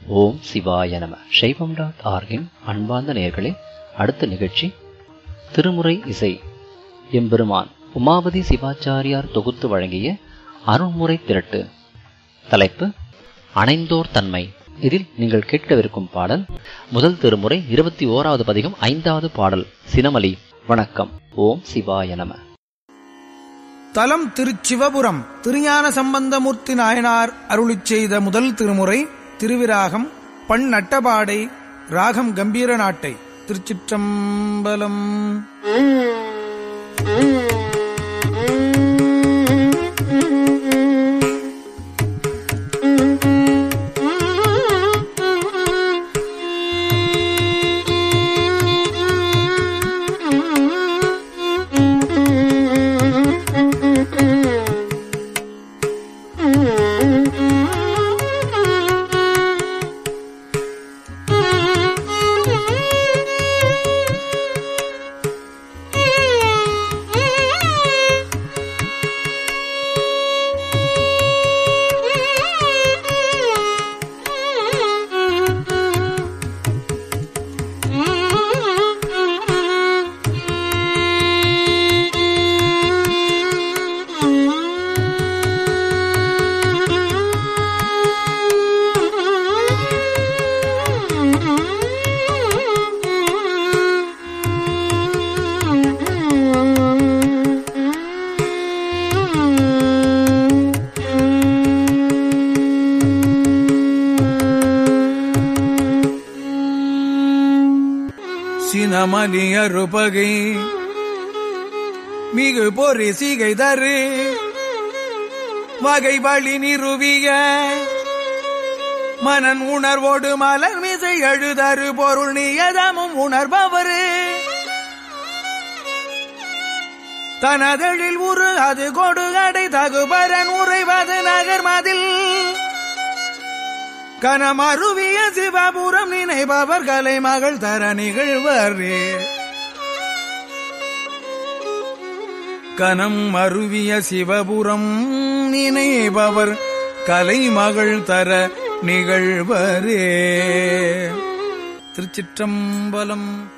ஓம் சிவாய நம சைவம் டாட் ஆர்கின் அன்பார்ந்த நேயர்களே அடுத்த நிகழ்ச்சி திருமுறை இசை எம்பெருமான் உமாபதி சிவாச்சாரியார் தொகுத்து வழங்கிய அருள்முறை திரட்டு தலைப்பு அணைந்தோர் தன்மை இதில் நீங்கள் கேட்கவிருக்கும் பாடல் முதல் திருமுறை இருபத்தி ஓராவது பதிகம் ஐந்தாவது பாடல் சினமலி வணக்கம் ஓம் சிவாய நம தலம் திருச்சிவபுரம் திருஞான சம்பந்தமூர்த்தி நாயனார் அருளிச் செய்த முதல் திருமுறை திருவிராகம் பண் நட்டபாடை ராகம் கம்பீர நாட்டை திருச்சிற்றம்பலம் சினமலி அறுபகை மிகு பொறி சிகை தரு வகை வழி நிறுவிய மனன் உணர்வோடு மலர் மிசை எழுதரு பொருள் நியதமும் உணர்பவரு தனதெழில் உரு அது கொடு அடை தகுபரன் உறைவது நகர் மதில் கனமருவிய சிவபுரம் நினைபவர் கலை மகள் தர நிகழ்வரே கனம் அருவிய சிவபுரம் நினைபவர் கலை மகள் தர நிகழ்வரே திருச்சிற்றம்பலம்